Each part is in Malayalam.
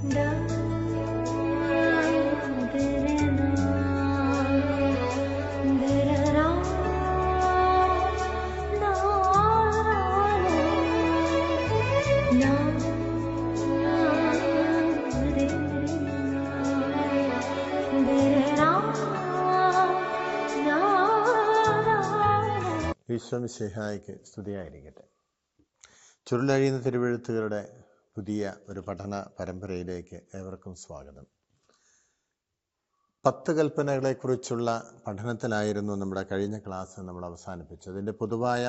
ഈശ്വമിശിഹായ്ക്ക് സ്തുതിയായിരിക്കട്ടെ ചുരുളഴിയുന്ന തിരുവഴുത്തുകളുടെ പുതിയ ഒരു പഠന പരമ്പരയിലേക്ക് ഏവർക്കും സ്വാഗതം പത്ത് കൽപ്പനകളെക്കുറിച്ചുള്ള പഠനത്തിലായിരുന്നു നമ്മുടെ കഴിഞ്ഞ ക്ലാസ് നമ്മൾ അവസാനിപ്പിച്ചത് അതിൻ്റെ പൊതുവായ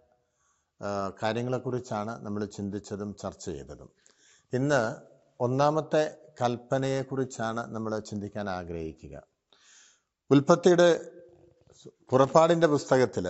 ആ, കാര്യങ്ങളെക്കുറിച്ചാണ് നമ്മൾ ചിന്തിച്ചതും ചർച്ച ചെയ്തതും ഇന്ന് ഒന്നാമത്തെ കൽപ്പനയെക്കുറിച്ചാണ് നമ്മൾ ചിന്തിക്കാൻ ആഗ്രഹിക്കുക ഉൽപ്പത്തിയുടെ പുറപ്പാടിൻ്റെ പുസ്തകത്തിൽ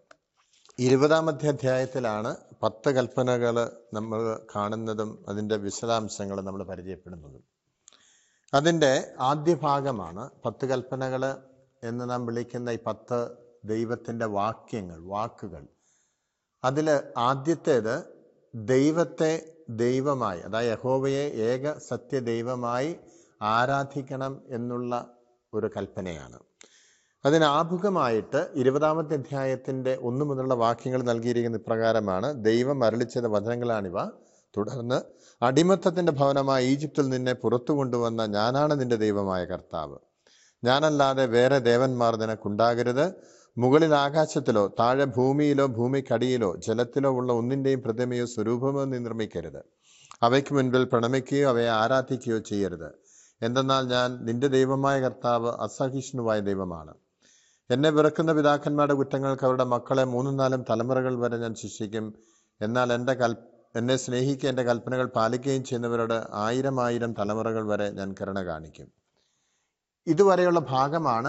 ഇരുപതാമത്തെ അധ്യായത്തിലാണ് പത്ത് കൽപ്പനകൾ നമ്മൾ കാണുന്നതും അതിൻ്റെ വിശദാംശങ്ങൾ നമ്മൾ പരിചയപ്പെടുന്നതും അതിൻ്റെ ആദ്യ ഭാഗമാണ് പത്ത് കൽപ്പനകൾ എന്ന് നാം വിളിക്കുന്ന ഈ പത്ത് ദൈവത്തിൻ്റെ വാക്യങ്ങൾ വാക്കുകൾ അതിൽ ആദ്യത്തേത് ദൈവത്തെ ദൈവമായി അതായത് യഹോവയെ ഏക സത്യദൈവമായി ആരാധിക്കണം എന്നുള്ള ഒരു കൽപ്പനയാണ് അതിന് ആമുഖമായിട്ട് ഇരുപതാമത്തെ അധ്യായത്തിന്റെ ഒന്നു മുതലുള്ള വാക്യങ്ങൾ നൽകിയിരിക്കുന്ന ഇപ്രകാരമാണ് ദൈവം അരളിച്ചത് വചനങ്ങളാണിവ തുടർന്ന് അടിമത്തത്തിന്റെ ഭവനമായ ഈജിപ്തിൽ നിന്നെ പുറത്തു കൊണ്ടുവന്ന ഞാനാണ് നിന്റെ ദൈവമായ കർത്താവ് ഞാനല്ലാതെ വേറെ ദേവന്മാർ നിനക്കുണ്ടാകരുത് മുകളിൽ ആകാശത്തിലോ താഴെ ഭൂമിയിലോ ഭൂമിക്കടിയിലോ ജലത്തിലോ ഉള്ള ഒന്നിന്റെയും പ്രതിമയോ സ്വരൂപമോ നീ നിർമ്മിക്കരുത് അവയ്ക്ക് മുൻപിൽ പ്രണമിക്കുകയോ അവയെ ആരാധിക്കുകയോ ചെയ്യരുത് എന്തെന്നാൽ ഞാൻ നിന്റെ ദൈവമായ കർത്താവ് അസഹിഷ്ണുവായ ദൈവമാണ് എന്നെ വെറുക്കുന്ന പിതാക്കന്മാരുടെ കുറ്റങ്ങൾക്ക് അവരുടെ മക്കളെ മൂന്നും നാലും തലമുറകൾ വരെ ഞാൻ ശിക്ഷിക്കും എന്നാൽ എൻ്റെ കൽ എന്നെ സ്നേഹിക്കുക എൻ്റെ കൽപ്പനകൾ പാലിക്കുകയും ചെയ്യുന്നവരോട് ആയിരം ആയിരം തലമുറകൾ വരെ ഞാൻ കരുണ കാണിക്കും ഇതുവരെയുള്ള ഭാഗമാണ്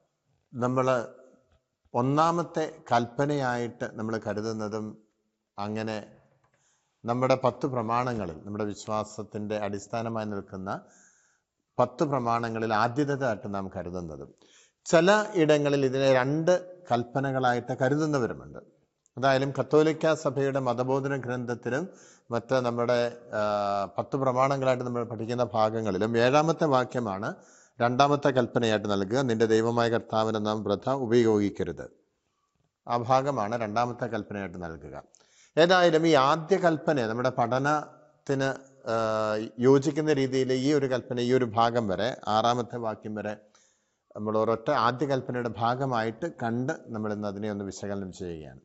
നമ്മൾ ഒന്നാമത്തെ കൽപ്പനയായിട്ട് നമ്മൾ കരുതുന്നതും അങ്ങനെ നമ്മുടെ പത്ത് പ്രമാണങ്ങളിൽ നമ്മുടെ വിശ്വാസത്തിൻ്റെ അടിസ്ഥാനമായി നിൽക്കുന്ന പത്ത് പ്രമാണങ്ങളിൽ ആദ്യതയായിട്ട് നാം കരുതുന്നതും ചില ഇടങ്ങളിൽ ഇതിനെ രണ്ട് കൽപ്പനകളായിട്ട് കരുതുന്നവരുമുണ്ട് അതായാലും കത്തോലിക്ക സഭയുടെ മതബോധന ഗ്രന്ഥത്തിലും മറ്റ് നമ്മുടെ ആ, പത്ത് പ്രമാണങ്ങളായിട്ട് നമ്മൾ പഠിക്കുന്ന ഭാഗങ്ങളിലും ഏഴാമത്തെ വാക്യമാണ് രണ്ടാമത്തെ കൽപ്പനയായിട്ട് നൽകുക നിന്റെ ദൈവമായ കർത്താവിനെ നാം വൃഥ ഉപയോഗിക്കരുത് ആ ഭാഗമാണ് രണ്ടാമത്തെ കൽപ്പനയായിട്ട് നൽകുക ഏതായാലും ഈ ആദ്യ കൽപ്പന നമ്മുടെ പഠനത്തിന് ആ, യോജിക്കുന്ന രീതിയിൽ ഈ ഒരു കൽപ്പന ഈ ഒരു ഭാഗം വരെ ആറാമത്തെ വാക്യം വരെ നമ്മൾ ഒരൊറ്റ ആദ്യ കൽപ്പനയുടെ ഭാഗമായിട്ട് കണ്ട് നമ്മൾ ഇന്ന് അതിനെ ഒന്ന് വിശകലനം ചെയ്യുകയാണ്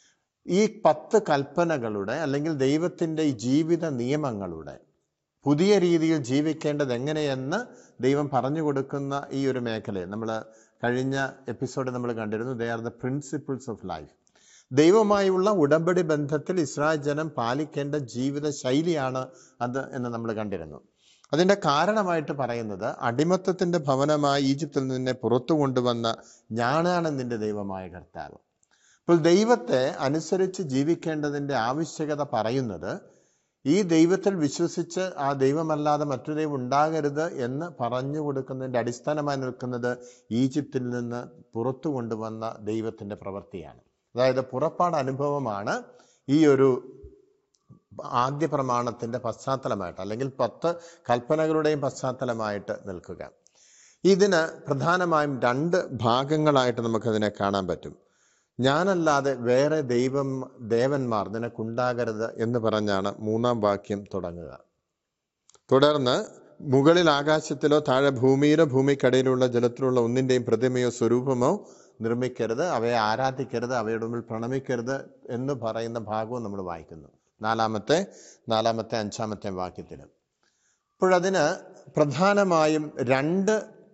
ഈ പത്ത് കൽപ്പനകളുടെ അല്ലെങ്കിൽ ദൈവത്തിൻ്റെ ഈ ജീവിത നിയമങ്ങളുടെ പുതിയ രീതിയിൽ ജീവിക്കേണ്ടത് എങ്ങനെയെന്ന് ദൈവം പറഞ്ഞു കൊടുക്കുന്ന ഈ ഒരു മേഖലയെ നമ്മൾ കഴിഞ്ഞ എപ്പിസോഡ് നമ്മൾ കണ്ടിരുന്നു they are the principles of life ദൈവമായുള്ള ഉടമ്പടി ബന്ധത്തിൽ ഇസ്രായേൽ ജനം പാലിക്കേണ്ട ജീവിത ശൈലിയാണ് അത് എന്ന് നമ്മൾ കണ്ടിരുന്നു അതിന്റെ കാരണമായിട്ട് പറയുന്നത് അടിമത്തത്തിന്റെ ഭവനമായി ഈജിപ്തിൽ നിന്നെ പുറത്തു കൊണ്ടുവന്ന ഞാനാണ് നിന്റെ ദൈവമായ കർത്താവ് അപ്പോൾ ദൈവത്തെ അനുസരിച്ച് ജീവിക്കേണ്ടതിന്റെ ആവശ്യകത പറയുന്നത് ഈ ദൈവത്തിൽ വിശ്വസിച്ച് ആ ദൈവമല്ലാതെ മറ്റൊരു ദൈവം ഉണ്ടാകരുത് എന്ന് പറഞ്ഞു കൊടുക്കുന്നതിന്റെ അടിസ്ഥാനമായി നിൽക്കുന്നത് ഈജിപ്തിൽ നിന്ന് പുറത്തു കൊണ്ടുവന്ന ദൈവത്തിന്റെ പ്രവൃത്തിയാണ് അതായത് പുറപ്പാട് അനുഭവമാണ് ഈ ഒരു ആദ്യ പ്രമാണത്തിന്റെ പശ്ചാത്തലമായിട്ട് അല്ലെങ്കിൽ പത്ത് കൽപ്പനകളുടെയും പശ്ചാത്തലമായിട്ട് നിൽക്കുക ഇതിന് പ്രധാനമായും രണ്ട് ഭാഗങ്ങളായിട്ട് നമുക്കതിനെ കാണാൻ പറ്റും ഞാനല്ലാതെ വേറെ ദൈവം ദേവന്മാർ നിനക്കുണ്ടാകരുത് എന്ന് പറഞ്ഞാണ് മൂന്നാം വാക്യം തുടങ്ങുക തുടർന്ന് മുകളിൽ ആകാശത്തിലോ താഴെ ഭൂമിയിലോ ഭൂമിക്കടിയിലുള്ള ജലത്തിലുള്ള ഒന്നിന്റെയും പ്രതിമയോ സ്വരൂപമോ നിർമ്മിക്കരുത് അവയെ ആരാധിക്കരുത് അവയുടെ മുമ്പിൽ പ്രണമിക്കരുത് എന്ന് പറയുന്ന ഭാഗവും നമ്മൾ വായിക്കുന്നു നാലാമത്തെ നാലാമത്തെ അഞ്ചാമത്തെ വാക്യത്തിൽ അപ്പോഴതിന് പ്രധാനമായും രണ്ട്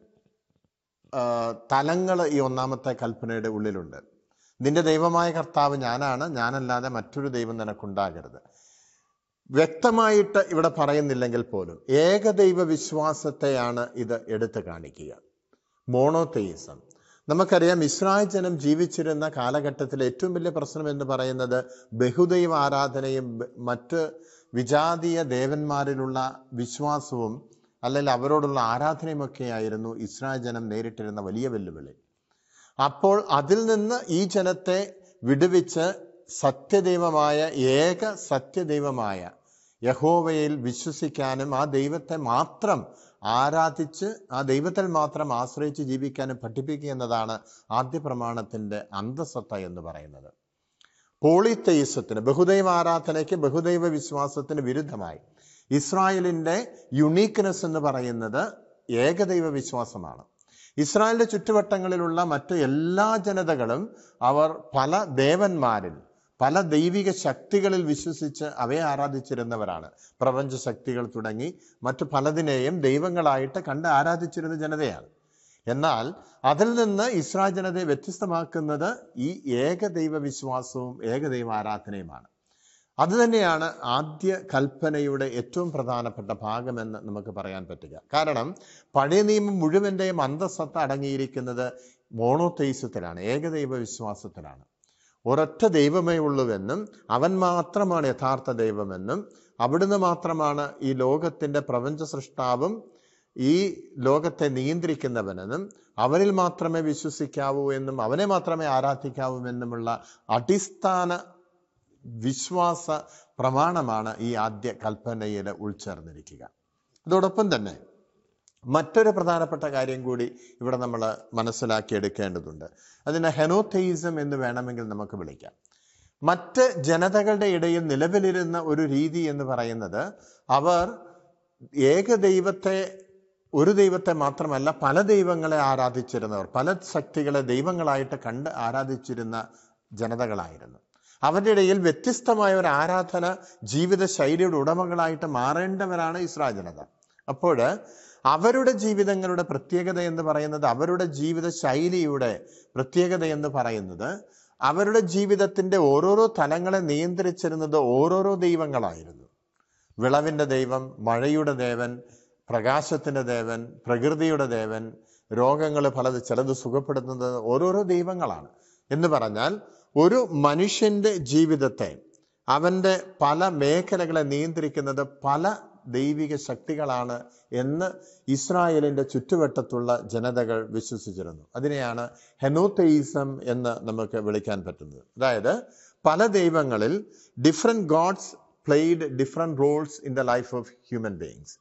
തലങ്ങൾ ഈ ഒന്നാമത്തെ കൽപ്പനയുടെ ഉള്ളിലുണ്ട് നിന്റെ ദൈവമായ കർത്താവ് ഞാനാണ് ഞാനല്ലാതെ മറ്റൊരു ദൈവം നിനക്കുണ്ടാകരുത് വ്യക്തമായിട്ട് ഇവിടെ പറയുന്നില്ലെങ്കിൽ പോലും ഏകദൈവ വിശ്വാസത്തെയാണ് ഇത് എടുത്തു കാണിക്കുക മോണോതെയിസം നമുക്കറിയാം ഇസ്രായേൽ ജനം ജീവിച്ചിരുന്ന കാലഘട്ടത്തിലെ ഏറ്റവും വലിയ പ്രശ്നം എന്ന് പറയുന്നത് ബഹുദൈവ ആരാധനയും ബ- മറ്റ് വിജാതീയ ദേവന്മാരിലുള്ള വിശ്വാസവും അല്ലെങ്കിൽ അവരോടുള്ള ആരാധനയുമൊക്കെയായിരുന്നു ഇസ്രായേൽ ജനം നേരിട്ടിരുന്ന വലിയ വെല്ലുവിളി അപ്പോൾ അതിൽ നിന്ന് ഈ ജനത്തെ വിടുവിച്ച് സത്യദൈവമായ ഏക സത്യദൈവമായ യഹോവയിൽ വിശ്വസിക്കാനും ആ ദൈവത്തെ മാത്രം ആരാധിച്ച് ആ ദൈവത്തിൽ മാത്രം ആശ്രയിച്ച് ജീവിക്കാനും പഠിപ്പിക്കുക എന്നതാണ് ആദ്യ പ്രമാണത്തിന്റെ അന്തസത്ത എന്ന് പറയുന്നത് പോളിത്തെയിസത്തിന് ബഹുദൈവ ആരാധനയ്ക്ക് ബഹുദൈവ വിശ്വാസത്തിന് വിരുദ്ധമായി ഇസ്രായേലിന്റെ യുണീക്ക്നെസ് എന്ന് പറയുന്നത് ഏകദൈവ വിശ്വാസമാണ് ഇസ്രായേലിന്റെ ചുറ്റുവട്ടങ്ങളിലുള്ള മറ്റു എല്ലാ ജനതകളും അവർ പല ദേവന്മാരിൽ പല ദൈവിക ശക്തികളിൽ വിശ്വസിച്ച് അവയെ ആരാധിച്ചിരുന്നവരാണ് പ്രപഞ്ച ശക്തികൾ തുടങ്ങി മറ്റു പലതിനെയും ദൈവങ്ങളായിട്ട് കണ്ട് ആരാധിച്ചിരുന്ന ജനതയാണ് എന്നാൽ അതിൽ നിന്ന് ഇസ്രായേൽ ജനതയെ വ്യത്യസ്തമാക്കുന്നത് ഈ ഏകദൈവ വിശ്വാസവും ഏകദൈവ ആരാധനയുമാണ് അതുതന്നെയാണ് ആദ്യ കൽപ്പനയുടെ ഏറ്റവും പ്രധാനപ്പെട്ട ഭാഗമെന്ന് നമുക്ക് പറയാൻ പറ്റുക കാരണം പഴയ നിയമം മുഴുവൻ്റെയും അന്തസത്ത അടങ്ങിയിരിക്കുന്നത് മോണോതെയ്സത്തിലാണ് ഏകദൈവ വിശ്വാസത്തിലാണ് ഒരൊറ്റ ദൈവമേ ഉള്ളുവെന്നും അവൻ മാത്രമാണ് യഥാർത്ഥ ദൈവമെന്നും അവിടുന്ന് മാത്രമാണ് ഈ ലോകത്തിന്റെ പ്രപഞ്ച സൃഷ്ടാവും ഈ ലോകത്തെ നിയന്ത്രിക്കുന്നവനെന്നും അവനിൽ മാത്രമേ വിശ്വസിക്കാവൂ എന്നും അവനെ മാത്രമേ ആരാധിക്കാവൂ എന്നുമുള്ള അടിസ്ഥാന വിശ്വാസ പ്രമാണമാണ് ഈ ആദ്യ കൽപ്പനയിൽ ഉൾച്ചേർന്നിരിക്കുക അതോടൊപ്പം തന്നെ മറ്റൊരു പ്രധാനപ്പെട്ട കാര്യം കൂടി ഇവിടെ നമ്മൾ മനസ്സിലാക്കി എടുക്കേണ്ടതുണ്ട് അതിനെ ഹെനോതെയിസം എന്ന് വേണമെങ്കിൽ നമുക്ക് വിളിക്കാം മറ്റ് ജനതകളുടെ ഇടയിൽ നിലവിലിരുന്ന ഒരു രീതി എന്ന് പറയുന്നത് അവർ ഏകദൈവത്തെ ഒരു ദൈവത്തെ മാത്രമല്ല പല ദൈവങ്ങളെ ആരാധിച്ചിരുന്നവർ പല ശക്തികളെ ദൈവങ്ങളായിട്ട് കണ്ട് ആരാധിച്ചിരുന്ന ജനതകളായിരുന്നു അവരുടെ ഇടയിൽ വ്യത്യസ്തമായ ഒരു ആരാധന ജീവിത ശൈലിയുടെ ഉടമകളായിട്ട് മാറേണ്ടവരാണ് ഇസ്രായേൽ ജനത അപ്പോൾ അവരുടെ ജീവിതങ്ങളുടെ പ്രത്യേകത എന്ന് പറയുന്നത് അവരുടെ ജീവിത ശൈലിയുടെ പ്രത്യേകത എന്ന് പറയുന്നത് അവരുടെ ജീവിതത്തിന്റെ ഓരോരോ തലങ്ങളെ നിയന്ത്രിച്ചിരുന്നത് ഓരോരോ ദൈവങ്ങളായിരുന്നു വിളവിന്റെ ദൈവം മഴയുടെ ദേവൻ പ്രകാശത്തിന്റെ ദേവൻ പ്രകൃതിയുടെ ദേവൻ രോഗങ്ങൾ പലത് ചിലത് സുഖപ്പെടുത്തുന്നത് ഓരോരോ ദൈവങ്ങളാണ് എന്ന് പറഞ്ഞാൽ ഒരു മനുഷ്യന്റെ ജീവിതത്തെ അവന്റെ പല മേഖലകളെ നിയന്ത്രിക്കുന്നത് പല ദൈവിക ശക്തികളാണ് എന്ന് ഇസ്രായേലിന്റെ ചുറ്റുവട്ടത്തുള്ള ജനതകൾ വിശ്വസിച്ചിരുന്നു അതിനെയാണ് ഹെനോതെയിസം എന്ന് നമുക്ക് വിളിക്കാൻ പറ്റുന്നത് അതായത് പല ദൈവങ്ങളിൽ different gods played different roles in the life of human beings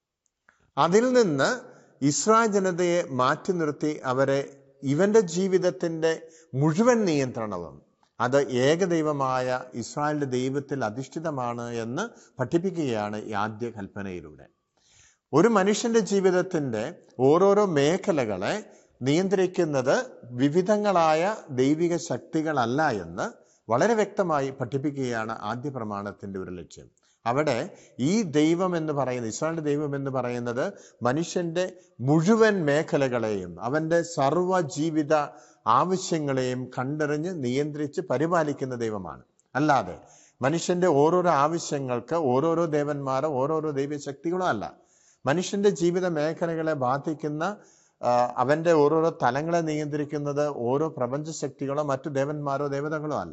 അതിൽ നിന്ന് ഇസ്രായേൽ ജനതയെ മാറ്റി നിർത്തി അവരെ ഇവന്റെ ജീവിതത്തിന്റെ മുഴുവൻ നിയന്ത്രണവും അത് ഏകദൈവമായ ഇസ്രായേലിന്റെ ദൈവത്തിൽ അധിഷ്ഠിതമാണ് എന്ന് പഠിപ്പിക്കുകയാണ് ഈ ആദ്യ കൽപ്പനയിലൂടെ ഒരു മനുഷ്യന്റെ ജീവിതത്തിന്റെ ഓരോരോ മേഖലകളെ നിയന്ത്രിക്കുന്നത് വിവിധങ്ങളായ ദൈവിക ശക്തികളല്ല എന്ന് വളരെ വ്യക്തമായി പഠിപ്പിക്കുകയാണ് ആദ്യ പ്രമാണത്തിന്റെ ഒരു ലക്ഷ്യം അവിടെ ഈ ദൈവം എന്ന് പറയുന്നത് ഇസ്രായേലിന്റെ ദൈവം എന്ന് പറയുന്നത് മനുഷ്യന്റെ മുഴുവൻ മേഖലകളെയും അവന്റെ സർവ്വ ജീവിത ആവശ്യങ്ങളെയും കണ്ടറിഞ്ഞ് നിയന്ത്രിച്ച് പരിപാലിക്കുന്ന ദൈവമാണ് അല്ലാതെ മനുഷ്യന്റെ ഓരോരോ ആവശ്യങ്ങൾക്ക് ഓരോരോ ദേവന്മാരോ ഓരോരോ ദൈവശക്തികളോ അല്ല മനുഷ്യന്റെ ജീവിത മേഖലകളെ ബാധിക്കുന്ന ആ, അവന്റെ ഓരോരോ തലങ്ങളെ നിയന്ത്രിക്കുന്നത് ഓരോ പ്രപഞ്ച ശക്തികളോ മറ്റു ദേവന്മാരോ ദേവതകളോ അല്ല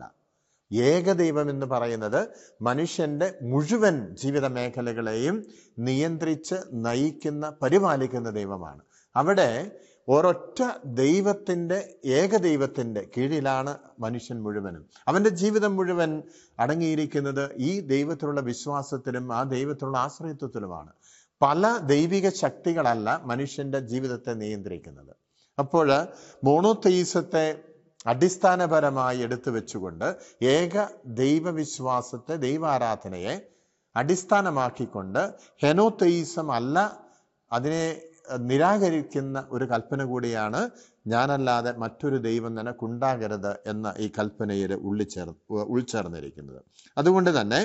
ഏകദൈവം എന്ന് പറയുന്നത് മനുഷ്യന്റെ മുഴുവൻ ജീവിത മേഖലകളെയും നിയന്ത്രിച്ച് നയിക്കുന്ന പരിപാലിക്കുന്ന ദൈവമാണ് അവിടെ ഒരൊറ്റ ദൈവത്തിന്റെ ഏകദൈവത്തിന്റെ കീഴിലാണ് മനുഷ്യൻ മുഴുവനും അവന്റെ ജീവിതം മുഴുവൻ അടങ്ങിയിരിക്കുന്നത് ഈ ദൈവത്തിലുള്ള വിശ്വാസത്തിലും ആ ദൈവത്തിലുള്ള ആശ്രയത്വത്തിലുമാണ് പല ദൈവിക ശക്തികളല്ല മനുഷ്യന്റെ ജീവിതത്തെ നിയന്ത്രിക്കുന്നത് അപ്പോൾ മോണോതെയിസത്തെ അടിസ്ഥാനപരമായി എടുത്തു വെച്ചുകൊണ്ട് ഏക ദൈവവിശ്വാസത്തെ ദൈവാരാധനയെ അടിസ്ഥാനമാക്കിക്കൊണ്ട് ഹെനോതെയിസം അല്ല അതിനെ നിരാകരിക്കുന്ന ഒരു കൽപ്പന കൂടിയാണ് ഞാനല്ലാതെ മറ്റൊരു ദൈവം നിനക്കുണ്ടാകരുത് എന്ന ഈ കൽപ്പനയിൽ ഉള്ളിച്ചേർ ഉൾച്ചേർന്നിരിക്കുന്നത് അതുകൊണ്ട് തന്നെ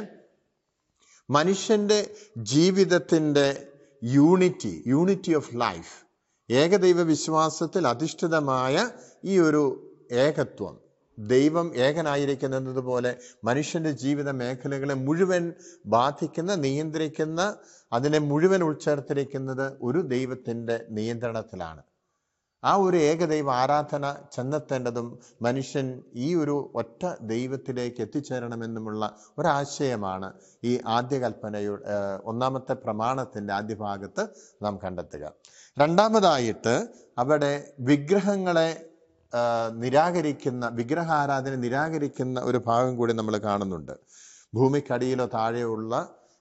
മനുഷ്യന്റെ ജീവിതത്തിന്റെ യൂണിറ്റി യൂണിറ്റി ഓഫ് ലൈഫ് ഏകദൈവ വിശ്വാസത്തിൽ അധിഷ്ഠിതമായ ഈ ഒരു ഏകത്വം ദൈവം ഏകനായിരിക്കുന്നത് പോലെ മനുഷ്യന്റെ ജീവിത മേഖലകളെ മുഴുവൻ ബാധിക്കുന്ന നിയന്ത്രിക്കുന്ന അതിനെ മുഴുവൻ ഉൾച്ചേർത്തിരിക്കുന്നത് ഒരു ദൈവത്തിന്റെ നിയന്ത്രണത്തിലാണ് ആ ഒരു ഏകദൈവ ആരാധന ചെന്നെത്തേണ്ടതും മനുഷ്യൻ ഈ ഒരു ഒറ്റ ദൈവത്തിലേക്ക് എത്തിച്ചേരണമെന്നുമുള്ള ഒരാശയമാണ് ഈ ആദ്യ കൽപ്പനയുടെ ഏർ, ഒന്നാമത്തെ പ്രമാണത്തിന്റെ ആദ്യ ഭാഗത്ത് നാം കണ്ടെത്തുക രണ്ടാമതായിട്ട് അവിടെ വിഗ്രഹങ്ങളെ ആ, നിരാകരിക്കുന്ന വിഗ്രഹാരാധന നിരാകരിക്കുന്ന ഒരു ഭാഗം കൂടി നമ്മൾ കാണുന്നുണ്ട് ഭൂമിക്കടിയിലോ താഴെയുള്ള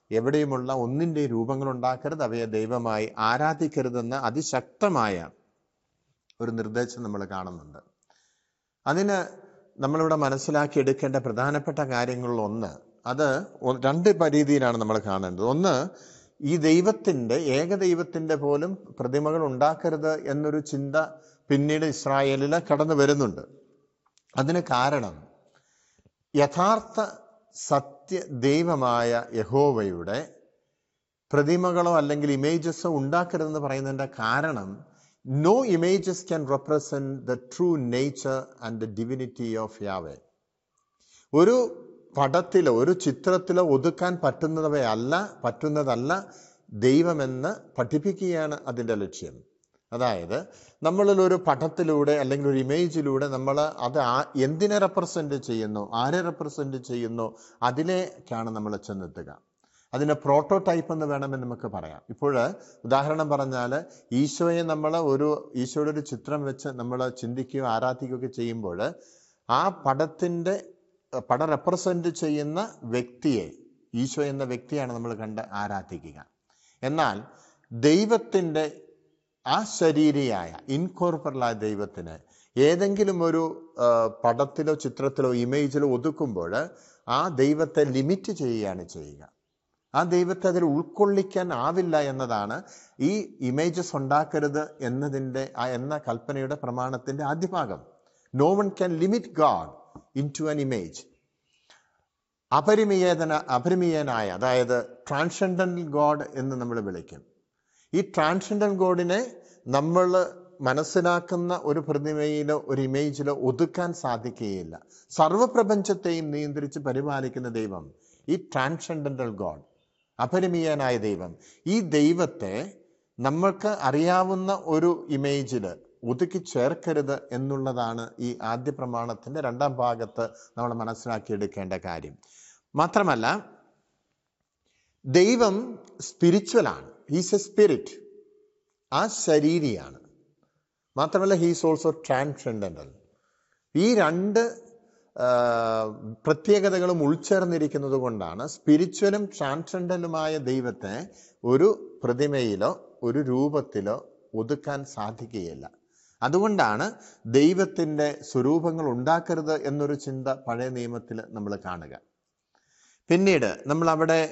എവിടെയുമുള്ള ഒന്നിൻ്റെ രൂപങ്ങൾ ഉണ്ടാക്കരുത് അവയെ ദൈവമായി ആരാധിക്കരുതെന്ന അതിശക്തമായ ഒരു നിർദ്ദേശം നമ്മൾ കാണുന്നുണ്ട് അതിന് നമ്മളിവിടെ മനസ്സിലാക്കി എടുക്കേണ്ട പ്രധാനപ്പെട്ട കാര്യങ്ങളിൽ ഒന്ന് അത് ഒ- രണ്ട് പ- രീതിയിലാണ് നമ്മൾ കാണേണ്ടത് ഒന്ന് ഈ ദൈവത്തിൻ്റെ ഏകദൈവത്തിൻ്റെ പോലും പ്രതിമകൾ ഉണ്ടാക്കരുത് എന്നൊരു ചിന്ത പിന്നീട് ഇസ്രായേലിൽ കടന്നു വരുന്നുണ്ട് അതിന് കാരണം യഥാർത്ഥ സത്യ ദൈവമായ യഹോവയുടെ പ്രതിമകളോ അല്ലെങ്കിൽ ഇമേജസോ ഉണ്ടാക്കരുതെന്ന് പറയുന്നതിൻ്റെ കാരണം no images can represent the true nature and the divinity of Yahweh ഒരു പടത്തിലോ ഒരു ചിത്രത്തിലോ ഒതുക്കാൻ പറ്റുന്നവയല്ല പറ്റുന്നതല്ല ദൈവമെന്ന് പഠിപ്പിക്കുകയാണ് അതിൻ്റെ ലക്ഷ്യം അതായത് നമ്മളിൽ ഒരു പടത്തിലൂടെ അല്ലെങ്കിൽ ഒരു ഇമേജിലൂടെ നമ്മൾ അത് ആ- എന്തിനെ റെപ്രസെന്റ് ചെയ്യുന്നു ആരെ റെപ്രസെന്റ് ചെയ്യുന്നു അതിലേക്കാണ് നമ്മൾ ചെന്നെത്തുക അതിനെ പ്രോട്ടോടൈപ്പ് എന്ന് വേണമെന്ന് നമുക്ക് പറയാം ഇപ്പോൾ ഉദാഹരണം പറഞ്ഞാൽ ഈശോയെ നമ്മൾ ഒരു ഈശോയുടെ ഒരു ചിത്രം വെച്ച് നമ്മൾ ചിന്തിക്കുകയോ ആരാധിക്കുകയൊക്കെ ചെയ്യുമ്പോൾ ആ പടത്തിൻ്റെ പടം റെപ്രസെന്റ് ചെയ്യുന്ന വ്യക്തിയെ ഈശോ എന്ന വ്യക്തിയാണ് നമ്മൾ കണ്ട് ആരാധിക്കുക എന്നാൽ ദൈവത്തിൻ്റെ ആ ശരീരിയായ ഇൻകോർപ്പറലായ ദൈവത്തിന് ഏതെങ്കിലും ഒരു ആ, പടത്തിലോ ചിത്രത്തിലോ ഇമേജിലോ ഒതുക്കുമ്പോൾ ആ ദൈവത്തെ ലിമിറ്റ് ചെയ്യുകയാണ് ചെയ്യുക ആ ദൈവത്തെ അതിൽ ഉൾക്കൊള്ളിക്കാൻ ആവില്ല എന്നതാണ് ഈ ഇമേജസ് ഉണ്ടാക്കരുത് എന്നതിൻ്റെ ആ എന്ന കൽപ്പനയുടെ പ്രമാണത്തിന്റെ ആദ്യ ഭാഗം no one can limit God into an image അപരിമിയേതന അപരിമിയനായ അതായത് ട്രാൻസെൻഡന്റൽ ഗോഡ് എന്ന് നമ്മൾ വിളിക്കും ഈ ട്രാൻസെൻഡൽ ഗോഡിനെ നമ്മൾ മനസ്സിലാക്കുന്ന ഒരു പ്രതിമയിലോ ഒരു ഇമേജിലോ ഒതുക്കാൻ സാധിക്കുകയില്ല സർവപ്രപഞ്ചത്തെയും നിയന്ത്രിച്ച് പരിപാലിക്കുന്ന ദൈവം ഈ ട്രാൻസെൻഡന്റൽ ഗോഡ് അപരിമീയനായ ദൈവം ഈ ദൈവത്തെ നമ്മൾക്ക് അറിയാവുന്ന ഒരു ഇമേജിൽ ഒതുക്കി ചേർക്കരുത് എന്നുള്ളതാണ് ഈ ആദ്യ പ്രമാണത്തിന്റെ രണ്ടാം ഭാഗത്ത് നമ്മൾ മനസ്സിലാക്കിയെടുക്കേണ്ട കാര്യം മാത്രമല്ല ദൈവം സ്പിരിച്വലാണ് ഹീസ് എ സ്പിരിറ്റ് ആ ശരീരിയാണ് മാത്രമല്ല ഹീസ് ഓൾസോ ട്രാൻസെൻഡന്റൽ ഈ രണ്ട് ആ, പ്രത്യേകതകളും ഉൾച്ചേർന്നിരിക്കുന്നത് കൊണ്ടാണ് സ്പിരിച്വലും ട്രാൻസെൻഡലുമായ ദൈവത്തെ ഒരു പ്രതിമയിലോ ഒരു രൂപത്തിലോ ഒതുക്കാൻ സാധിക്കുകയില്ല അതുകൊണ്ടാണ് ദൈവത്തിൻ്റെ സ്വരൂപങ്ങൾ ഉണ്ടാക്കരുത് എന്നൊരു ചിന്ത പഴയ നിയമത്തിൽ നമ്മൾ കാണുക പിന്നീട് നമ്മൾ അവിടെ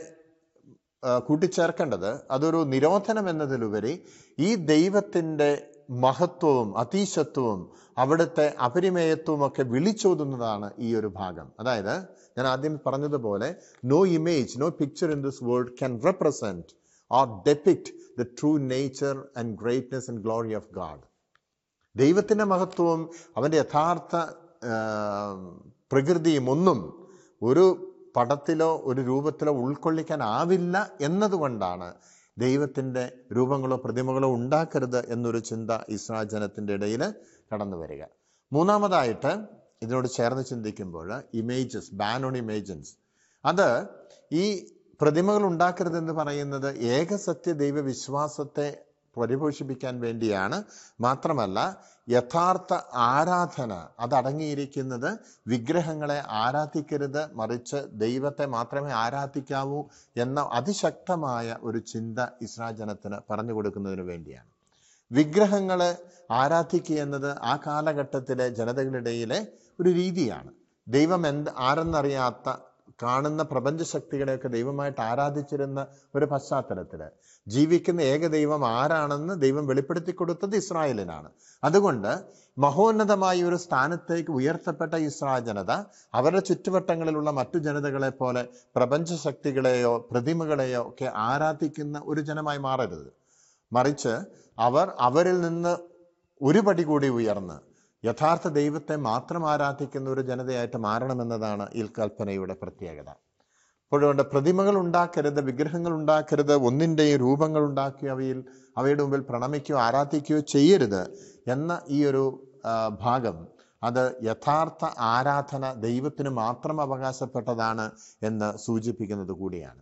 ആ, കൂട്ടിച്ചേർക്കേണ്ടത് അതൊരു നിരോധനം എന്നതിലുപരി ഈ ദൈവത്തിൻ്റെ മഹത്വവും അതീശത്വവും അവിടുത്തെ അപരിമേയത്വവും ഒക്കെ വിളിച്ചോതുന്നതാണ് ഈ ഒരു ഭാഗം അതായത് ഞാൻ ആദ്യം പറഞ്ഞതുപോലെ no image no picture in this world can represent or depict the true nature and greatness and glory of God ദൈവത്തിൻ്റെ മഹത്വവും അവൻ്റെ യഥാർത്ഥ ആ, പ്രകൃതിയും ഒന്നും ഒരു പടത്തിലോ ഒരു രൂപത്തിലോ ഉൾക്കൊള്ളിക്കാൻ ആവില്ല എന്നതുകൊണ്ടാണ് ദൈവത്തിൻ്റെ രൂപങ്ങളോ പ്രതിമകളോ ഉണ്ടാക്കരുത് എന്നൊരു ചിന്ത ഇസ്രാ ജനത്തിൻ്റെ ഇടയിൽ കടന്നു വരിക മൂന്നാമതായിട്ട് ഇതിനോട് ചേർന്ന് ചിന്തിക്കുമ്പോൾ ഇമേജസ് ബാൻ ഓൺ ഇമേജൻസ് അത് ഈ പ്രതിമകൾ ഉണ്ടാക്കരുതെന്ന് പറയുന്നത് ഏകസത്യ ദൈവ വിശ്വാസത്തെ പരിപോഷിപ്പിക്കാൻ വേണ്ടിയാണ് മാത്രമല്ല യഥാർത്ഥ ആരാധന അതടങ്ങിയിരിക്കുന്നത് വിഗ്രഹങ്ങളെ ആരാധിക്കരുത് മറിച്ച് ദൈവത്തെ മാത്രമേ ആരാധിക്കാവൂ എന്ന അതിശക്തമായ ഒരു ചിന്ത ഇസ്രാ ജനത്തിന് പറഞ്ഞു കൊടുക്കുന്നതിന് വേണ്ടിയാണ് വിഗ്രഹങ്ങളെ ആരാധിക്കുക എന്നത് ആ കാലഘട്ടത്തിലെ ജനതകളിടയിലെ ഒരു രീതിയാണ് ദൈവം എന്ത് ആരെന്നറിയാത്ത കാണുന്ന പ്രപഞ്ചശക്തികളെയൊക്കെ ദൈവമായിട്ട് ആരാധിച്ചിരുന്ന ഒരു പശ്ചാത്തലത്തിൽ ജീവിക്കുന്ന ഏക ദൈവം ആരാണെന്ന് ദൈവം വെളിപ്പെടുത്തി കൊടുത്തത് ഇസ്രായേലിനാണ് അതുകൊണ്ട് മഹോന്നതമായ ഒരു സ്ഥാനത്തേക്ക് ഉയർത്തപ്പെട്ട ഇസ്രായേൽ ജനത അവരുടെ ചുറ്റുവട്ടങ്ങളിലുള്ള മറ്റു ജനതകളെ പോലെ പ്രപഞ്ചശക്തികളെയോ പ്രതിമകളെയോ ഒക്കെ ആരാധിക്കുന്ന ഒരു ജനമായി മാറരുത് മറിച്ച് അവർ അവരിൽ നിന്ന് ഒരു പടി കൂടി ഉയർന്ന് യഥാർത്ഥ ദൈവത്തെ മാത്രം ആരാധിക്കുന്ന ഒരു ജനതയായിട്ട് മാറണമെന്നതാണ് ഈ കൽപ്പനയുടെ പ്രത്യേകത അപ്പോഴുകൊണ്ട് പ്രതിമകൾ ഉണ്ടാക്കരുത് വിഗ്രഹങ്ങൾ ഉണ്ടാക്കരുത് ഒന്നിൻ്റെയും രൂപങ്ങൾ ഉണ്ടാക്കി അവയിൽ അവയുടെ മുമ്പിൽ പ്രണമിക്കുകയോ ആരാധിക്കുകയോ ചെയ്യരുത് എന്ന ഈ ഒരു ആ, ഭാഗം അത് യഥാർത്ഥ ആരാധന ദൈവത്തിന് മാത്രം അവകാശപ്പെട്ടതാണ് എന്ന് സൂചിപ്പിക്കുന്നത് കൂടിയാണ്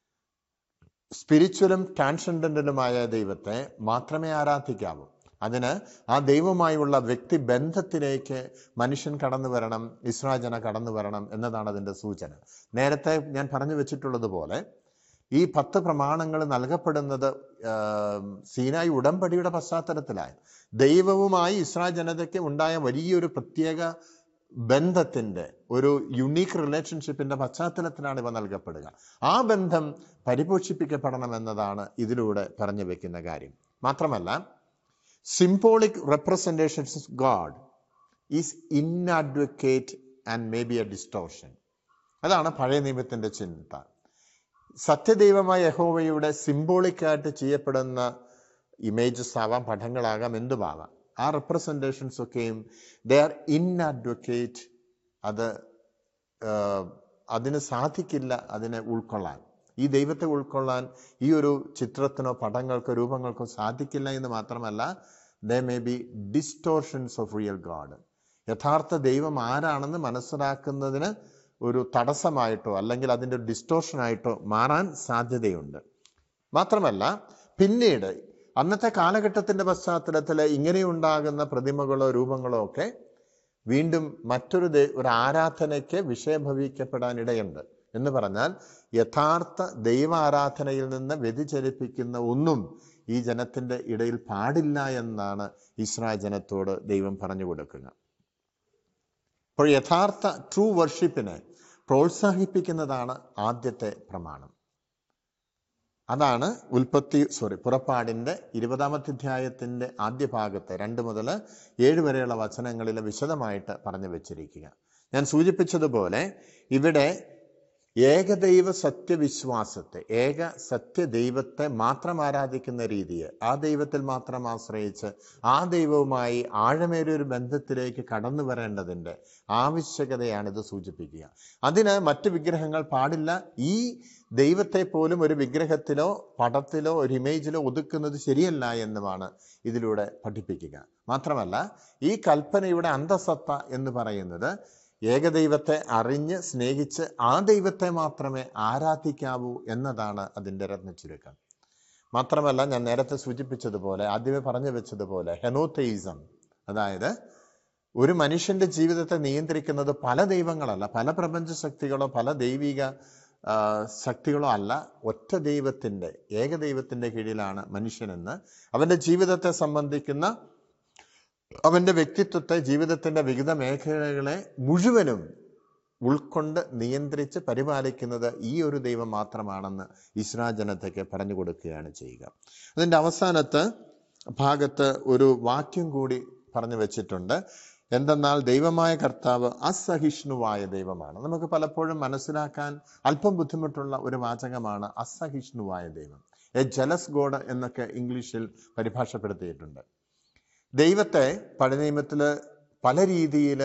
സ്പിരിച്വലും ട്രാൻസെൻഡന്റലുമായ ദൈവത്തെ മാത്രമേ ആരാധിക്കാവൂ അതിന് ആ ദൈവമായുള്ള വ്യക്തി ബന്ധത്തിലേക്ക് മനുഷ്യൻ കടന്നു വരണം ഇസ്രാജന കടന്നു വരണം എന്നതാണ് അതിൻ്റെ സൂചന നേരത്തെ ഞാൻ പറഞ്ഞു വെച്ചിട്ടുള്ളതുപോലെ ഈ പത്ത് പ്രമാണങ്ങൾ നൽകപ്പെടുന്നത് ആ, സീനായി ഉടമ്പടിയുടെ പശ്ചാത്തലത്തിലായി ദൈവവുമായി ഇസ്രായേൽ ജനതയ്ക്ക് ഉണ്ടായ വലിയൊരു പ്രത്യേക ബന്ധത്തിന്റെ ഒരു യുണീക്ക് റിലേഷൻഷിപ്പിന്റെ പശ്ചാത്തലത്തിലാണ് ഇവ നൽകപ്പെടുക ആ ബന്ധം പരിപോഷിപ്പിക്കപ്പെടണം എന്നതാണ് ഇതിലൂടെ പറഞ്ഞു വെക്കുന്ന കാര്യം മാത്രമല്ല symbolic representations of God is inadequate and may be a distortion അതാണ് പഴയ നിയമത്തിന്റെ ചിന്ത സത്യദൈവമായ യഹോവയുടെ സിംബോളിക് ആയിട്ട് ചെയ്യപ്പെടുന്ന ഇമേജസ് ആവാം പടങ്ങളാകാം എന്തുമാകാം ആ റെപ്രസെൻറ്റേഷൻസ് ഒക്കെയും ദേ ആർ ഇൻഅഡ്വക്കേറ്റ് അത് ആഹ്, അതിന് സാധിക്കില്ല അതിനെ ഉൾക്കൊള്ളാൻ ഈ ദൈവത്തെ ഉൾക്കൊള്ളാൻ ഈ ഒരു ചിത്രത്തിനോ പടങ്ങൾക്കോ രൂപങ്ങൾക്കോ സാധിക്കില്ല എന്ന് മാത്രമല്ല they may be distortions of real God യഥാർത്ഥ ദൈവം ആരാണെന്ന് മനസ്സിലാക്കുന്നതിന് ഒരു തടസ്സമായിട്ടോ അല്ലെങ്കിൽ അതിൻ്റെ ഒരു ഡിസ്റ്റോർഷനായിട്ടോ മാറാൻ സാധ്യതയുണ്ട് മാത്രമല്ല പിന്നീട് അന്നത്തെ കാലഘട്ടത്തിന്റെ പശ്ചാത്തലത്തിൽ ഇങ്ങനെയുണ്ടാകുന്ന പ്രതിമകളോ രൂപങ്ങളോ ഒക്കെ വീണ്ടും മറ്റൊരു ദൈ- ഒരു ആരാധനയ്ക്ക് വിഷയഭവിക്കപ്പെടാൻ ഇടയുണ്ട് എന്ന് പറഞ്ഞാൽ യഥാർത്ഥ ദൈവാരാധനയിൽ നിന്ന് വ്യതിചലിപ്പിക്കുന്ന ഒന്നും ഈ ജനത്തിന്റെ ഇടയിൽ പാടില്ല എന്നാണ് ഇസ്രായേൽ ജനത്തോട് ദൈവം പറഞ്ഞു കൊടുക്കുക അപ്പോൾ യഥാർത്ഥ ട്രൂ വർഷിപ്പിനെ പ്രോത്സാഹിപ്പിക്കുന്നതാണ് ആദ്യത്തെ പ്രമാണം അതാണ് ഉൽപ്പത്തി സോറി പുറപ്പാടിന്റെ ഇരുപതാമത്തെ അധ്യായത്തിന്റെ ആദ്യ ഭാഗത്ത് രണ്ട് മുതൽ ഏഴ് വരെയുള്ള വചനങ്ങളിൽ വിശദമായിട്ട് പറഞ്ഞു വെച്ചിരിക്കുക ഞാൻ സൂചിപ്പിച്ചതുപോലെ ഇവിടെ ഏകദൈവ സത്യവിശ്വാസത്തെ ഏക സത്യദൈവത്തെ മാത്രം ആരാധിക്കുന്ന രീതിയെ ആ ദൈവത്തിൽ മാത്രം ആശ്രയിച്ച് ആ ദൈവവുമായി ആഴമേറിയ ഒരു ബന്ധത്തിലേക്ക് കടന്നു വരേണ്ടതിൻ്റെ ആവശ്യകതയാണ് ഇത് സൂചിപ്പിക്കുക അതിന് മറ്റ് വിഗ്രഹങ്ങൾ പാടില്ല ഈ ദൈവത്തെ പോലും ഒരു വിഗ്രഹത്തിലോ പടത്തിലോ ഒരു ഇമേജിലോ ഒതുക്കുന്നത് ശരിയല്ല എന്നുമാണ് ഇതിലൂടെ പഠിപ്പിക്കുക മാത്രമല്ല ഈ കൽപ്പനയുടെ അന്തസത്ത എന്ന് പറയുന്നത് ഏകദൈവത്തെ അറിഞ്ഞ് സ്നേഹിച്ച് ആ ദൈവത്തെ മാത്രമേ ആരാധിക്കാവൂ എന്നതാണ് അതിൻ്റെ രത്നച്ചുരുക്കം മാത്രമല്ല ഞാൻ നേരത്തെ സൂചിപ്പിച്ചതുപോലെ ആദ്യമേ പറഞ്ഞു വെച്ചതുപോലെ ഹെനോതെയിസം അതായത് ഒരു മനുഷ്യന്റെ ജീവിതത്തെ നിയന്ത്രിക്കുന്നത് പല ദൈവങ്ങളല്ല പല പ്രപഞ്ച ശക്തികളോ പല ദൈവിക ആ, ശക്തികളോ അല്ല ഒറ്റ ദൈവത്തിന്റെ ഏകദൈവത്തിന്റെ കീഴിലാണ് മനുഷ്യനെന്ന് അവന്റെ ജീവിതത്തെ സംബന്ധിക്കുന്ന അവന്റെ വ്യക്തിത്വത്തെ ജീവിതത്തിന്റെ വിവിധ മേഖലകളെ മുഴുവനും ഉൾക്കൊണ്ട് നിയന്ത്രിച്ച് പരിപാലിക്കുന്നത് ഈ ഒരു ദൈവം മാത്രമാണെന്ന് ഇസ്രാ ജനതയ്ക്ക് പറഞ്ഞു കൊടുക്കുകയാണ് ചെയ്യുക അതിന്റെ അവസാനത്ത് ഭാഗത്ത് ഒരു വാക്യം കൂടി പറഞ്ഞു വെച്ചിട്ടുണ്ട് എന്തെന്നാൽ ദൈവമായ കർത്താവ് അസഹിഷ്ണുവായ ദൈവമാണ് നമുക്ക് പലപ്പോഴും മനസ്സിലാക്കാൻ അല്പം ബുദ്ധിമുട്ടുള്ള ഒരു വാചകമാണ് അസഹിഷ്ണുവായ ദൈവം എ ജലസ് ഗോഡ് എന്നൊക്കെ ഇംഗ്ലീഷിൽ പരിഭാഷപ്പെടുത്തിയിട്ടുണ്ട് ദൈവത്തെ പഴയ നിയമത്തിൽ പല രീതിയിൽ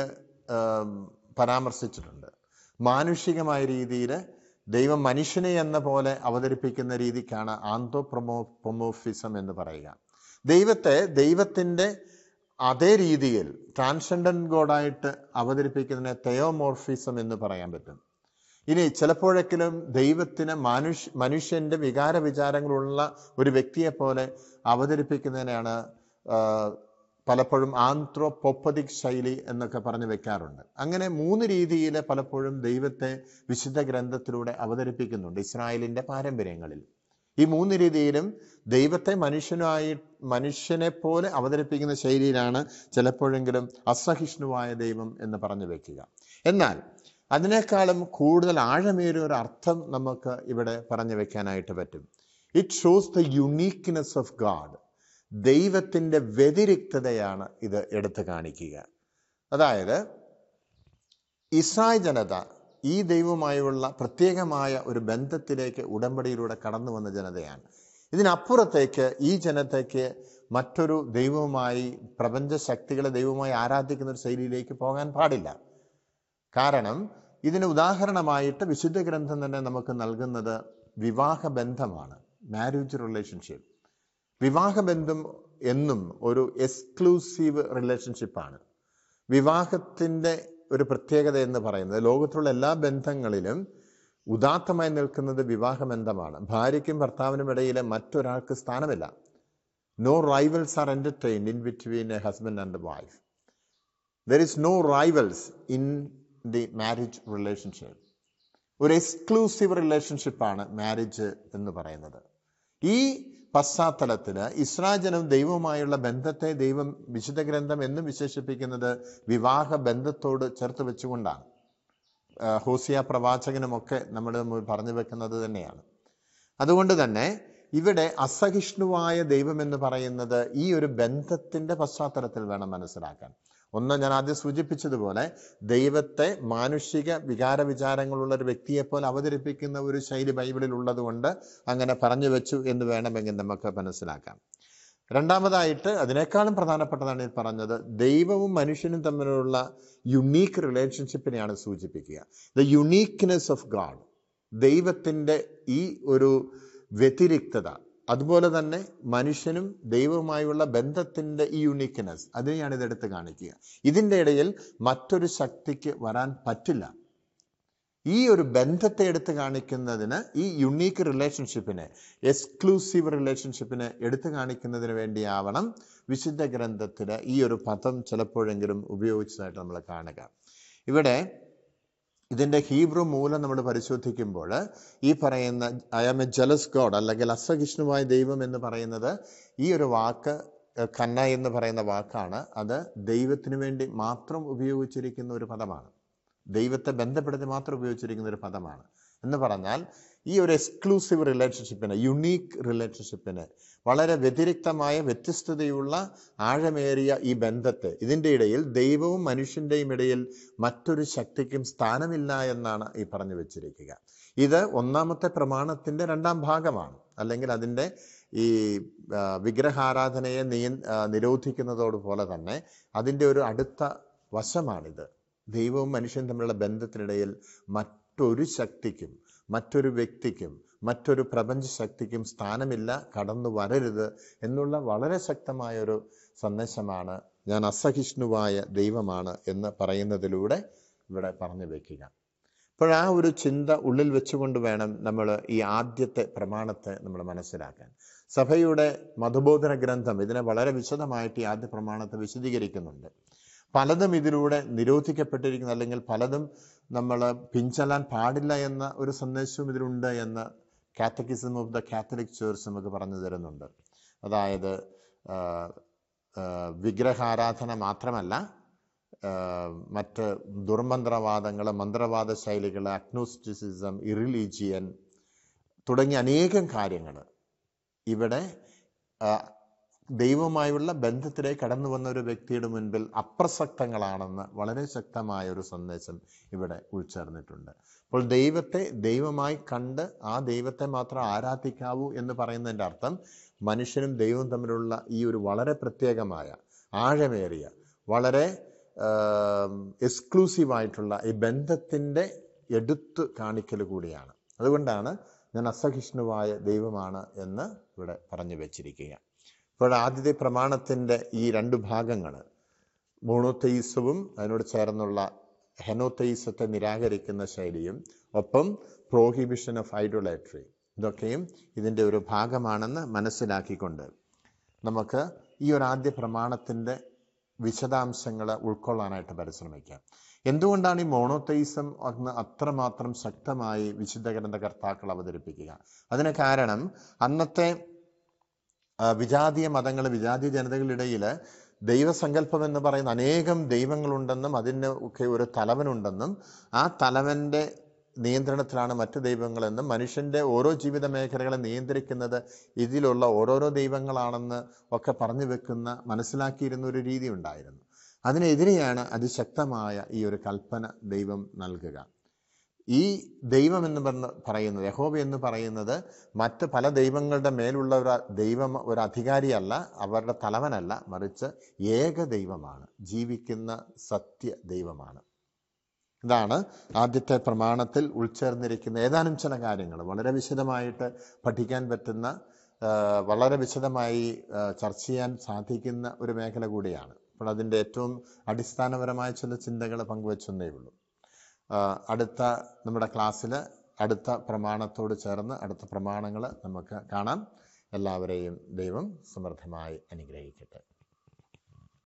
പരാമർശിച്ചിട്ടുണ്ട് മാനുഷികമായ രീതിയിൽ ദൈവം മനുഷ്യനെ എന്ന പോലെ അവതരിപ്പിക്കുന്ന രീതിക്കാണ് ആന്തോപ്രമോ പ്രൊമോഫിസം എന്ന് പറയുക ദൈവത്തെ ദൈവത്തിൻ്റെ അതേ രീതിയിൽ ട്രാൻസെൻഡന്റ് ഗോഡായിട്ട് അവതരിപ്പിക്കുന്നതിനെ തെയോമോർഫിസം എന്ന് പറയാൻ പറ്റും ഇനി ചിലപ്പോഴെങ്കിലും ദൈവത്തിന് മനുഷ്യ മനുഷ്യന്റെ വികാര വിചാരങ്ങളുള്ള ഒരു വ്യക്തിയെ പോലെ അവതരിപ്പിക്കുന്നതിനെയാണ് ആ, പലപ്പോഴും ആന്ത്രോപോപ്പതിക് ശൈലി എന്നൊക്കെ പറഞ്ഞു വെക്കാറുണ്ട് അങ്ങനെ മൂന്ന് രീതിയിൽ പലപ്പോഴും ദൈവത്തെ വിശുദ്ധ ഗ്രന്ഥത്തിലൂടെ അവതരിപ്പിക്കുന്നുണ്ട് ഇസ്രായേലിന്റെ പാരമ്പര്യങ്ങളിൽ ഈ മൂന്ന് രീതിയിലും ദൈവത്തെ മനുഷ്യനായി മനുഷ്യനെ പോലെ അവതരിപ്പിക്കുന്ന ശൈലിയിലാണ് ചിലപ്പോഴെങ്കിലും അസഹിഷ്ണുവായ ദൈവം എന്ന് പറഞ്ഞു വെക്കുക എന്നാൽ അതിനേക്കാളും കൂടുതൽ ആഴമേറിയ ഒരു അർത്ഥം നമുക്ക് ഇവിടെ പറഞ്ഞു വെക്കാനായിട്ട് പറ്റും it shows the uniqueness of God ദൈവത്തിൻ്റെ വ്യതിരിക്തതയാണ് ഇത് എടുത്തു കാണിക്കുക അതായത് ഇസ്രായേൽ ജനത ഈ ദൈവവുമായുള്ള പ്രത്യേകമായ ഒരു ബന്ധത്തിലേക്ക് ഉടമ്പടിയിലൂടെ കടന്നു വന്ന ജനതയാണ് ഇതിനപ്പുറത്തേക്ക് ഈ ജനതയ്ക്ക് മറ്റൊരു ദൈവവുമായി പ്രപഞ്ച ശക്തികളെ ദൈവവുമായി ആരാധിക്കുന്ന ഒരു ശൈലിയിലേക്ക് പോകാൻ പാടില്ല കാരണം ഇതിന് ഉദാഹരണമായിട്ട് വിശുദ്ധ ഗ്രന്ഥം തന്നെ നമുക്ക് നൽകുന്നത് വിവാഹ ബന്ധമാണ് മാരേജ് റിലേഷൻഷിപ്പ് വിവാഹബന്ധം എന്നും ഒരു എക്സ്ക്ലൂസീവ് റിലേഷൻഷിപ്പാണ് വിവാഹത്തിൻ്റെ ഒരു പ്രത്യേകത എന്ന് പറയുന്നത് ലോകത്തുള്ള എല്ലാ ബന്ധങ്ങളിലും ഉദാത്തമായി നിൽക്കുന്നത് വിവാഹബന്ധമാണ് ഭാര്യയ്ക്കും ഭർത്താവിനും ഇടയിലെ മറ്റൊരാൾക്ക് സ്ഥാനമില്ല no rivals are entertained in between a husband and wife there is no rivals in the marriage relationship ഒരു എക്സ്ക്ലൂസീവ് റിലേഷൻഷിപ്പാണ് മാരേജ് എന്ന് പറയുന്നത് ഈ പശ്ചാത്തലത്തിൽ ഇസ്രാജനും ദൈവവുമായുള്ള ബന്ധത്തെ ദൈവം വിശുദ്ധ ഗ്രന്ഥം എന്ന് വിശേഷിപ്പിക്കുന്നത് വിവാഹ ബന്ധത്തോട് ചേർത്ത് വെച്ചുകൊണ്ടാണ് ആ, ഹോസിയ പ്രവാചകനുമൊക്കെ നമ്മുടെ മുമ്പിൽ പറഞ്ഞു വെക്കുന്നത് തന്നെയാണ് അതുകൊണ്ട് തന്നെ ഇവിടെ അസഹിഷ്ണുവായ ദൈവം എന്ന് പറയുന്നത് ഈ ഒരു ബന്ധത്തിന്റെ പശ്ചാത്തലത്തിൽ വേണം മനസ്സിലാക്കാൻ ഒന്ന് ഞാൻ ആദ്യം സൂചിപ്പിച്ചതുപോലെ ദൈവത്തെ മാനുഷിക വികാര വിചാരങ്ങളുള്ള ഒരു വ്യക്തിയെ പോലെ അവതരിപ്പിക്കുന്ന ഒരു ശൈലി ബൈബിളിൽ ഉള്ളതുകൊണ്ട് അങ്ങനെ പറഞ്ഞു വെച്ചു എന്ന് വേണമെങ്കിൽ നമുക്ക് മനസ്സിലാക്കാം രണ്ടാമതായിട്ട് അതിനേക്കാളും പ്രധാനപ്പെട്ടതാണ് ഈ പറഞ്ഞത് ദൈവവും മനുഷ്യനും തമ്മിലുള്ള യുണീക്ക് റിലേഷൻഷിപ്പിനെയാണ് സൂചിപ്പിക്കുക ദ യുണീക്ക്നെസ് ഓഫ് ഗാഡ് ദൈവത്തിൻ്റെ ഈ ഒരു വ്യതിരിക്തത അതുപോലെ തന്നെ മനുഷ്യനും ദൈവവുമായുള്ള ബന്ധത്തിന്റെ ഈ യുണീക്ക്നെസ് അതിനെയാണ് ഇതെടുത്ത് കാണിക്കുക ഇതിൻ്റെ ഇടയിൽ മറ്റൊരു ശക്തിക്ക് വരാൻ പറ്റില്ല ഈ ഒരു ബന്ധത്തെ എടുത്ത് കാണിക്കുന്നതിന് ഈ യുണീക്ക് റിലേഷൻഷിപ്പിനെ എക്സ്ക്ലൂസീവ് റിലേഷൻഷിപ്പിനെ എടുത്തു കാണിക്കുന്നതിന് വേണ്ടിയാവണം വിശുദ്ധ ഗ്രന്ഥത്തിന് ഈ ഒരു പദം ചിലപ്പോഴെങ്കിലും ഉപയോഗിച്ചതായിട്ട് നമ്മൾ കാണുക ഇവിടെ ഇതിന്റെ ഹീബ്രു മൂലം നമ്മൾ പരിശോധിക്കുമ്പോൾ ഈ പറയുന്ന I am a jealous God അല്ലെങ്കിൽ അസഹിഷ്ണുവായ ദൈവം എന്ന് പറയുന്നത് ഈ ഒരു വാക്ക് ഏഹ്, കന്ന എന്ന് പറയുന്ന വാക്കാണ് അത് ദൈവത്തിന് വേണ്ടി മാത്രം ഉപയോഗിച്ചിരിക്കുന്ന ഒരു പദമാണ് ദൈവത്തെ ബന്ധപ്പെടുത്തി മാത്രം ഉപയോഗിച്ചിരിക്കുന്ന ഒരു പദമാണ് എന്ന് പറഞ്ഞാൽ ഈ ഒരു എക്സ്ക്ലൂസീവ് റിലേഷൻഷിപ്പിന് യുണീക്ക് റിലേഷൻഷിപ്പിന് വളരെ വ്യതിരിക്തമായ വ്യത്യസ്തതയുള്ള ആഴമേറിയ ഈ ബന്ധത്തെ ഇതിൻ്റെ ഇടയിൽ ദൈവവും മനുഷ്യൻ്റെയും ഇടയിൽ മറ്റൊരു ശക്തിക്കും സ്ഥാനമില്ല എന്നാണ് ഈ പറഞ്ഞു വെച്ചിരിക്കുക ഇത് ഒന്നാമത്തെ പ്രമാണത്തിന്റെ രണ്ടാം ഭാഗമാണ് അല്ലെങ്കിൽ അതിൻ്റെ ഈ ആ, വിഗ്രഹാരാധനയെ നിയ ആ, നിരോധിക്കുന്നതോടുപോലെ തന്നെ അതിൻ്റെ ഒരു അടുത്ത വശമാണിത് ദൈവവും മനുഷ്യനും തമ്മിലുള്ള ബന്ധത്തിനിടയിൽ മറ്റൊരു ശക്തിക്കും മറ്റൊരു വ്യക്തിക്കും മറ്റൊരു പ്രപഞ്ച ശക്തിക്കും സ്ഥാനമില്ല കടന്നു വരരുത് എന്നുള്ള വളരെ ശക്തമായ ഒരു സന്ദേശമാണ് ഞാൻ അസഹിഷ്ണുവായ ദൈവമാണ് എന്ന് പറയുന്നതിലൂടെ ഇവിടെ പറഞ്ഞു വെക്കുക അപ്പോൾ ആ ഒരു ചിന്ത ഉള്ളിൽ വെച്ചുകൊണ്ട് വേണം നമ്മൾ ഈ ആദ്യത്തെ പ്രമാണത്തെ നമ്മൾ മനസ്സിലാക്കാൻ സഭയുടെ മതബോധന ഗ്രന്ഥം ഇതിനെ വളരെ വിശദമായിട്ട് ഈ ആദ്യ പ്രമാണത്തെ വിശദീകരിക്കുന്നുണ്ട് പലതും ഇതിലൂടെ നിരോധിക്കപ്പെട്ടിരിക്കുന്നു അല്ലെങ്കിൽ പലതും നമ്മൾ പിഞ്ചലാൻ പാടില്ല എന്ന ഒരു സന്ദേശവും ഇതിലുണ്ട് എന്ന് catechism of the Catholic church നമുക്ക് പറഞ്ഞു തരുന്നുണ്ട് അതായത് ആ, ആ, വിഗ്രഹാരാധന മാത്രമല്ല ആ, മറ്റ് ദുർമന്ത്രവാദങ്ങൾ മന്ത്രവാദ ശൈലികൾ അഗ്നോസ്റ്റിസിസം ഇറിലീജിയൻ തുടങ്ങിയ അനേകം കാര്യങ്ങൾ ഇവിടെ ആ, ദൈവവുമായുള്ള ബന്ധത്തിലേക്ക് കടന്നു വന്ന ഒരു വ്യക്തിയുടെ മുൻപിൽ അപ്രസക്തങ്ങളാണെന്ന് വളരെ ശക്തമായ ഒരു സന്ദേശം ഇവിടെ ഉൾച്ചേർന്നിട്ടുണ്ട് അപ്പോൾ ദൈവത്തെ ദൈവമായി കണ്ട് ആ ദൈവത്തെ മാത്രം ആരാധിക്കാവൂ എന്ന് പറയുന്നതിൻ്റെ അർത്ഥം മനുഷ്യനും ദൈവവും തമ്മിലുള്ള ഈ ഒരു വളരെ പ്രത്യേകമായ ആഴമേറിയ വളരെ എക്സ്ക്ലൂസീവ് ആയിട്ടുള്ള ഈ ബന്ധത്തിൻ്റെ എടുത്തു കാണിക്കൽ കൂടിയാണ് അതുകൊണ്ടാണ് ഞാൻ അസഹിഷ്ണുവായ ദൈവമാണ് എന്ന് ഇവിടെ പറഞ്ഞു വെച്ചിരിക്കുക ഇപ്പോൾ ആദ്യത്തെ പ്രമാണത്തിൻ്റെ ഈ രണ്ട് ഭാഗങ്ങൾ മോണോതെയിസവും അതിനോട് ചേർന്നുള്ള ഹെനോതെയിസത്തെ നിരാകരിക്കുന്ന ശൈലിയും ഒപ്പം പ്രോഹിബിഷൻ ഓഫ് ഐഡോളാട്രി ഇതൊക്കെയും ഇതിൻ്റെ ഒരു ഭാഗമാണെന്ന് മനസ്സിലാക്കിക്കൊണ്ട് നമുക്ക് ഈ ഒരു ആദ്യ പ്രമാണത്തിൻ്റെ വിശദാംശങ്ങൾ ഉൾക്കൊള്ളാനായിട്ട് പരിശ്രമിക്കാം എന്തുകൊണ്ടാണ് ഈ മോണോതെയിസം അന്ന് അത്രമാത്രം ശക്തമായി വിശുദ്ധ ഗ്രന്ഥകർത്താക്കൾ അവതരിപ്പിക്കുക അതിന് കാരണം അന്നത്തെ ആ, വിജാതീയ മതങ്ങൾ വിജാതീയ ജനതകളിടയിൽ ദൈവസങ്കല്പം എന്ന് പറയുന്ന അനേകം ദൈവങ്ങളുണ്ടെന്നും അതിന് ഒക്കെ ഒരു തലവനുണ്ടെന്നും ആ തലവന്റെ നിയന്ത്രണത്തിലാണ് മറ്റു ദൈവങ്ങളെന്നും മനുഷ്യന്റെ ഓരോ ജീവിത മേഖലകളെ നിയന്ത്രിക്കുന്നത് ഇതിലുള്ള ഓരോരോ ദൈവങ്ങളാണെന്ന് ഒക്കെ പറഞ്ഞു വെക്കുന്ന മനസ്സിലാക്കിയിരുന്ന ഒരു രീതി ഉണ്ടായിരുന്നു അതിനെതിരെയാണ് അതിശക്തമായ ഈ ഒരു കൽപ്പന ദൈവം നൽകുക ഈ ദൈവം എന്ന് പറഞ്ഞ് പറയുന്നത് യഹോവ എന്ന് പറയുന്നത് മറ്റ് പല ദൈവങ്ങളുടെ മേലുള്ള ഒരു ദൈവം ഒരു അധികാരിയല്ല അവരുടെ തലവനല്ല മറിച്ച് ഏക ദൈവമാണ് ജീവിക്കുന്ന സത്യ ദൈവമാണ് ഇതാണ് ആദ്യത്തെ പ്രമാണത്തിൽ ഉൾച്ചേർന്നിരിക്കുന്ന ഏതാനും ചില കാര്യങ്ങൾ വളരെ വിശദമായിട്ട് പഠിക്കാൻ പറ്റുന്ന ആ, വളരെ വിശദമായി ആ, ചർച്ച ചെയ്യാൻ സാധിക്കുന്ന ഒരു മേഖല കൂടിയാണ് അപ്പോൾ അതിൻ്റെ ഏറ്റവും അടിസ്ഥാനപരമായ ചില ചിന്തകൾ പങ്കുവെച്ചെന്നേ ഉള്ളൂ ആ, അടുത്ത നമ്മുടെ ക്ലാസ്സിൽ അടുത്ത പ്രമാണത്തോട് ചേർന്ന് അടുത്ത പ്രമാണങ്ങൾ നമുക്ക് കാണാം എല്ലാവരെയും ദൈവം സമൃദ്ധമായി അനുഗ്രഹിക്കട്ടെ